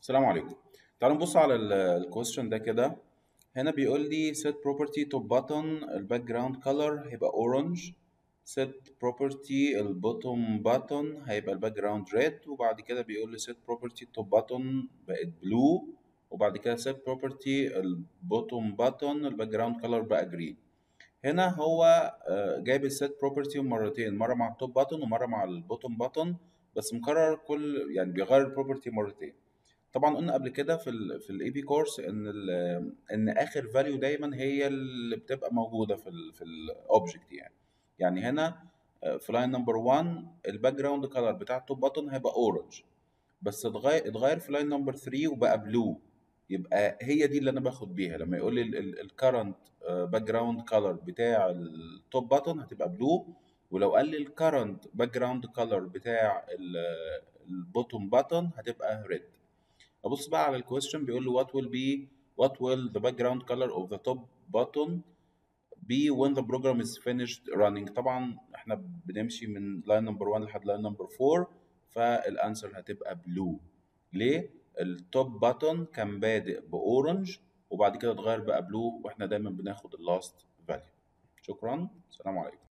السلام عليكم تعالوا نبص على الكويستشن ده كده هنا بيقول لي set property top button الباك جراوند color هيبقى orange set property البوتوم button هيبقى الباك جراوند red وبعد كده بيقول لي set property top button بقت blue وبعد كده set property البوتوم button الباك جراوند color بقى green هنا هو آه، جايب السيت بروبرتي مرتين مره مع التوب باتون ومره مع البوتوم باتون بس مكرر كل يعني بيغير البروبرتي مرتين طبعا قلنا قبل كده في ال في الاي بي كورس ان ال ان اخر فاليو دايما هي اللي بتبقى موجوده في ال في الاوبجكت يعني يعني هنا آه، في لاين نمبر 1 الباك جراوند كلر بتاع التوب باتون هيبقى اورنج بس اتغير اتغير في لاين نمبر 3 وبقى بلو يبقى هي دي اللي انا باخد بيها لما يقول لي الكرنت باك جراوند كلر بتاع التوب باتون هتبقى بلو ولو قال لي الكرنت باك جراوند كلر بتاع البوتوم باتون هتبقى ريد ابص بقى على الكويستشن بيقول له what will be what will the background color of the top button be when the program is finished running طبعا احنا بنمشي من لاين نمبر 1 لحد لاين نمبر 4 فالانسر هتبقى بلو ليه التوب باتون كان بادئ باورنج وبعد كده اتغير بقى بلو واحنا دايما بناخد اللاست فاليو شكرا سلام عليكم